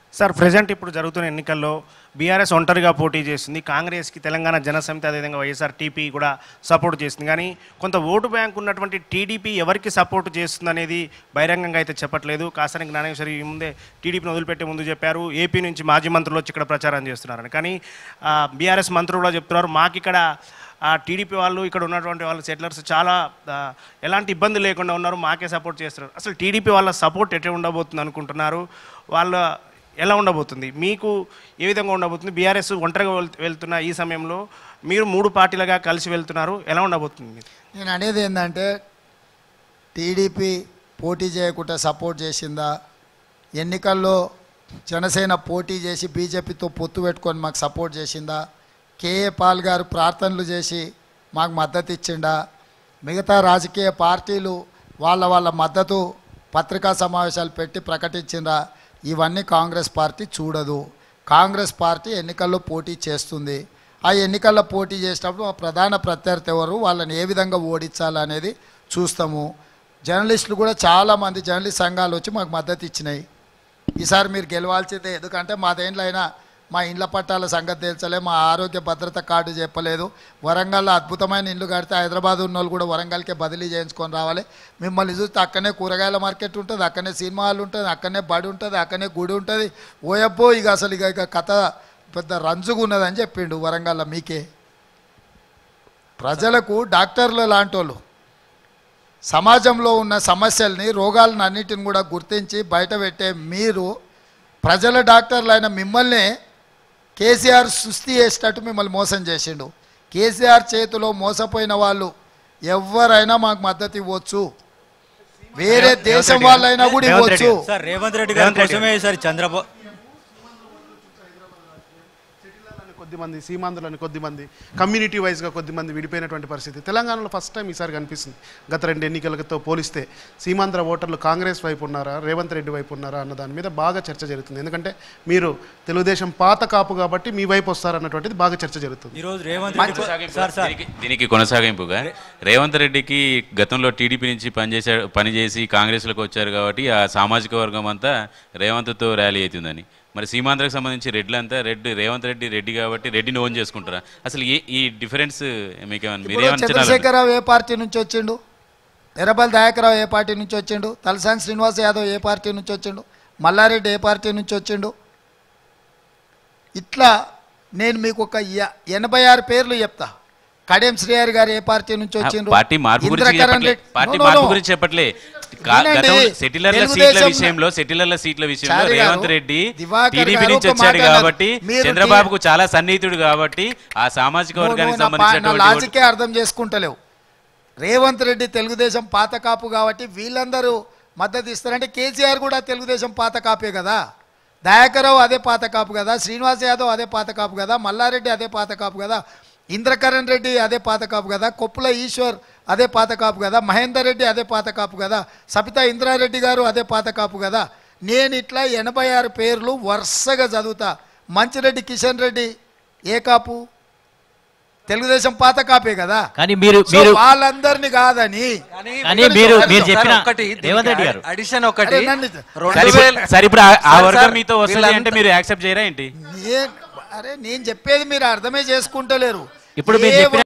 Sir present ఇప్పుడు జరుగుతున్న ఎన్నికల్లో బీఆర్ఎస్ ఒంటరిగా పోటీ చేస్తుంది కాంగ్రెస్కి తెలంగాణ జనసమితి అదేవిధంగా వైఎస్ఆర్ టీపీ కూడా సపోర్ట్ చేస్తుంది కానీ కొంత ఓటు బ్యాంక్ ఉన్నటువంటి టీడీపీ ఎవరికి సపోర్ట్ చేస్తుంది అనేది బహిరంగంగా అయితే చెప్పట్లేదు కాసానికి జ్ఞానేశ్వరి ఈ ముందే టీడీపీని వదిలిపెట్టే ముందు చెప్పారు ఏపీ నుంచి మాజీ మంత్రులు వచ్చి ఇక్కడ ప్రచారం చేస్తున్నారని కానీ బీఆర్ఎస్ మంత్రులు కూడా చెప్తున్నారు మాకు ఇక్కడ ఆ టీడీపీ వాళ్ళు ఇక్కడ ఉన్నటువంటి వాళ్ళ సెటిలర్స్ చాలా ఆ, ఎలాంటి ఇబ్బంది లేకుండా ఉన్నారు మాకే సపోర్ట్ చేస్తున్నారు అసలు టీడీపీ వాళ్ళ సపోర్ట్ ఎట్లా ఉండబోతుంది అనుకుంటున్నారు వాళ్ళ ఎలా ఉండబోతుంది మీకు ఏ విధంగా ఉండబోతుంది బీఆర్ఎస్ ఒంటరిగా వెళ్- వెళ్తున్న ఈ సమయంలో మీరు మూడు పార్టీలుగా కలిసి వెళ్తున్నారు ఎలా ఉండబోతుంది నేను అనేది ఏంటంటే టీడీపీ పోటీ చేయకుండా సపోర్ట్ చేసిందా ఎన్నికల్లో జనసేన పోటీ చేసి బీజేపీతో పొత్తు పెట్టుకొని మాకు సపోర్ట్ చేసిందా కేఏ పాల్ గారు ప్రార్థనలు చేసి మాకు మద్దతు ఇచ్చిండా మిగతా రాజకీయ పార్టీలు వాళ్ళ వాళ్ళ మద్దతు పత్రికా సమావేశాలు పెట్టి ప్రకటించిండ్రా ఇవన్నీ కాంగ్రెస్ పార్టీ చూడదు కాంగ్రెస్ పార్టీ ఎన్నికల్లో పోటీ చేస్తుంది ఆ ఎన్నికల్లో పోటీ చేసినప్పుడు ఆ ప్రధాన ప్రత్యర్థి ఎవరు వాళ్ళని ఏ విధంగా ఓడించాలనేది చూస్తాము జర్నలిస్టులు కూడా చాలామంది జర్నలిస్ట్ సంఘాలు వచ్చి మాకు మద్దతు ఇచ్చినాయి ఈసారి మీరు గెలవాల్సిందే ఎందుకంటే మాదేంట్లో అయినా మా ఇండ్ల పట్టాల సంగతి తెలుసలే మా ఆరోగ్య భద్రత కార్డు చెప్పలేదు వరంగల్లో అద్భుతమైన ఇల్లు కడితే హైదరాబాద్ ఉన్న వాళ్ళు కూడా వరంగల్కే బదిలీ చేయించుకొని రావాలి మిమ్మల్ని చూస్తే అక్కడనే కూరగాయల మార్కెట్ ఉంటుంది అక్కడనే సినిమా హాల్ ఉంటుంది అక్కడనే బడి ఉంటుంది అక్కడనే గుడి ఉంటుంది ఓయబ్బో ఇక అసలు ఇక ఇక కథ పెద్ద రంజుగా ఉన్నదని చెప్పిండు వరంగల్లో మీకే ప్రజలకు డాక్టర్లు లాంటి వాళ్ళు సమాజంలో ఉన్న సమస్యల్ని రోగాలను అన్నిటిని కూడా గుర్తించి బయట పెట్టే మీరు ప్రజల డాక్టర్లైన మిమ్మల్ని కేసీఆర్ సుస్థి చేసేటట్టు మిమ్మల్ని మోసం చేసిండు కేసీఆర్ చేతిలో మోసపోయిన వాళ్ళు ఎవరైనా మాకు మద్దతు ఇవ్వచ్చు వేరే దేశం వాళ్ళైనా కూడా రేవంత్ రెడ్డి ఇవ్వచ్చు సార్ రేవంత్ రెడ్డి గారి రేవంత్ రెడ్డి కోసమే సార్ చంద్రబాబు కొద్దిమంది సీమాంధ్రులని కొద్దిమంది కమ్యూనిటీ వైజ్గా కొద్దిమంది విడిపోయినటువంటి పరిస్థితి తెలంగాణలో ఫస్ట్ టైం ఈసారి కనిపిస్తుంది గత రెండు ఎన్నికలతో పోలిస్తే సీమాంధ్ర ఓటర్లు కాంగ్రెస్ వైపు ఉన్నారా రేవంత్ రెడ్డి వైపు ఉన్నారా అన్న దాని మీద బాగా చర్చ జరుగుతుంది ఎందుకంటే మీరు తెలుగుదేశం పాత కాపు కాబట్టి మీ వైపు వస్తారన్నటువంటిది బాగా చర్చ జరుగుతుంది ఈ రోజు రేవంత్ రెడ్డి కో- సార్ సార్ దీనికి దీనికి కొనసాగింపుగా రేవంత్ రెడ్డికి గతంలో టీడీపీ నుంచి పనిచేశాడు పనిచేసి కాంగ్రెస్లోకి వచ్చారు కాబట్టి ఆ సామాజిక వర్గం అంతా రేవంత్తో ర్యాలీ అవుతుందని మరి సీమాంధ్రకు సంబంధించి రెడ్లంతా రెడ్డి రేవంత్ రెడ్డి రెడ్డి కాబట్టి రెడ్డిని ఓన్ చేసుకుంటారా అసలు ఈ ఈ డిఫరెన్స్ మీకేమన్నా ఇప్పుడు మీరేమన్నా చంద్రశేఖరరావు ఏ పార్టీ నుంచి వచ్చిండు ఎర్రబల్ దయాకరావు ఏ పార్టీ నుంచి వచ్చిండు తలసాని శ్రీనివాస్ యాదవ్ ఏ పార్టీ నుంచి వచ్చిండు మల్లారెడ్డి ఏ పార్టీ నుంచి వచ్చిండు ఇట్లా నేను మీకు ఒక య- ఎనభై ఆరు పేర్లు చెప్తా కడియం శ్రీహరి గారు ఏ పార్టీ నుంచి వచ్చిండ్రు పార్టీ మార్పు గురించి ఇంద్రకరణ్ చెప్పట్లే రెడ్డి- పార్టీ No, no, మార్పు no. గురించి చెప్పట్లే కా- వినండి. గతంలో సెటిలర్ల సీట్ల తెలుగుదేశం- విషయంలో సెటిలర్ల సీట్ల విషయంలో చారి గారు, రేవంత్ రెడ్డి దివాకర్ టీడీపీ గారు నుంచి ఒక వచ్చాడు మాట అన్నారు. కాబట్టి మీరు చంద్రబాబుకు చాలా సన్నిహితుడు కాబట్టి ఆ సామాజిక నువ్వు- వర్గానికి నువ్వు నా పా- నా సంబంధించినటువంటి ఓటు- లాజికే అర్థం చేసుకుంటలేవు రేవంత్ రెడ్డి తెలుగుదేశం పాత కాపు కాబట్టి వీళ్ళందరూ మద్దతు ఇస్తారంటే కేసీఆర్ కూడా తెలుగుదేశం పాత కాపే కదా దయాకరావు అదే పాత కాపు కదా శ్రీనివాస్ యాదవ్ అదే పాత కాపు కదా మల్లారెడ్డి అదే పాత కాపు కదా ఇంద్రకరణ్ రెడ్డి అదే పాత కాపు కదా కొప్పుల ఈశ్వర్ అదే పాత కాపు కదా మహేందర్ రెడ్డి అదే పాత కాపు కదా సబితా ఇంద్రారెడ్డి గారు అదే పాత కాపు కదా నేను ఇట్లా ఎనభై ఆరు పేర్లు వరుసగా చదువుతా మంచిరెడ్డి కిషన్ రెడ్డి ఏ కాపు తెలుగుదేశం పాత కాపే కదా కానీ మీరు సో మీరు వాళ్ళందరినీ కాదని కానీ మీరు మీరు చెప్పిన ఒకటి రేవంత్ రెడ్డి గారు అడిషన్ ఒకటి అరే నన్ను- రెండు సరే ఇప్పుడు- వేల- సరే ఇప్పుడు ఆ- ఆ సార్, వర్గం సార్, మీతో వస్తుంది అంటే వీళ్ళంతా- మీరు యాక్సెప్ట్ చేయరా ఏంటి నే- అరే నేను చెప్పేది మీరు అర్థమే చేసుకుంటలేరు ఇప్పుడు మీరు ఏ చెప్పిన